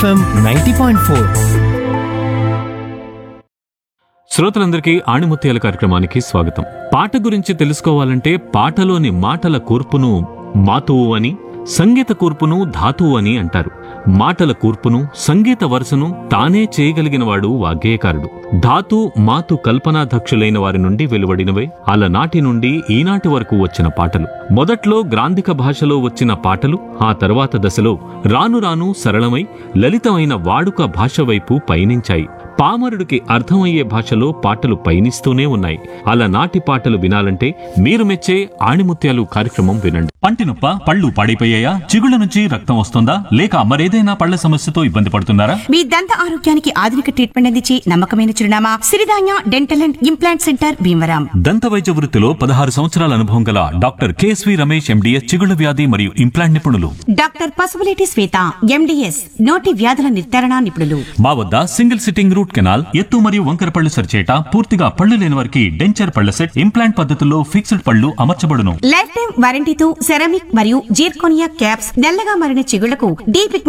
FM ninety point four శ్రోతలందరికీ ఆణిముత్యాల కార్యక్రమానికి స్వాగతం పాట గురించి తెలుసుకోవాలంటే పాటలోని మాటల కూర్పును మాతువు అని సంగీత కూర్పును ధాతువు అని అంటారు మాటల కూర్పును సంగీత వరుసను తానే చేయగలిగినవాడు వాగ్గేయకారుడు ధాతు మాతు కల్పనాధ్యక్షులైన వారి నుండి వెలువడినవే అలనాటి నుండి ఈనాటి వరకు వచ్చిన పాటలు మొదట్లో గ్రాంధిక భాషలో వచ్చిన పాటలు ఆ తర్వాత దశలో రాను రాను సరళమై లలితమైన వాడుక భాష వైపు పయనించాయి పామరుడికి అర్థమయ్యే భాషలో పాటలు పయనిస్తూనే ఉన్నాయి అలా నాటి పాటలు వినాలంటే మీరు మెచ్చే ఆణిముత్యాలు కార్యక్రమం వినండి పంటి నొప్ప పళ్ళు పాడైపోయాయా చిగుళ్ళ నుంచి రక్తం వస్తుందా లేక మరేదైనా పళ్ళ సమస్యతో ఇబ్బంది పడుతున్నారా మీ దంత ఆరోగ్యానికి ఆధునిక ట్రీట్మెంట్ అందించి నమ్మకమైన చిరునామా Siridhanya dental and implant centre Bhimavaram దంత వైద్య వృత్తిలో పదహారు సంవత్సరాల అనుభవం గల డాక్టర్ కేఎస్వి రమేష్ ఎండిఎస్ చిగుళ్ళ వ్యాధి మరియు ఇంప్లాంట్ నిపుణులు డాక్టర్ పసుపులేటి శ్వేత ఎండిఎస్ నోటి వ్యాధుల నిర్ధారణ నిపుణులు మా వద్ద సింగిల్ సిట్టింగ్ రూట్ కెనాల్ ఎత్తు మరియు వంకర పళ్ళు సరిచేట పూర్తిగా పళ్ళు లేని వారికి డెంచర్ పళ్ళ సెట్ ఇంప్లాంట్ పద్ధతుల్లో ఫిక్స్డ్ పళ్ళు అమర్చబడును లైఫ్ టైం వారంటీతో సెరామిక్ మరియు జీర్కోనియా క్యాప్స్ నల్లగా మారిన చిగుళ్లకు డీప్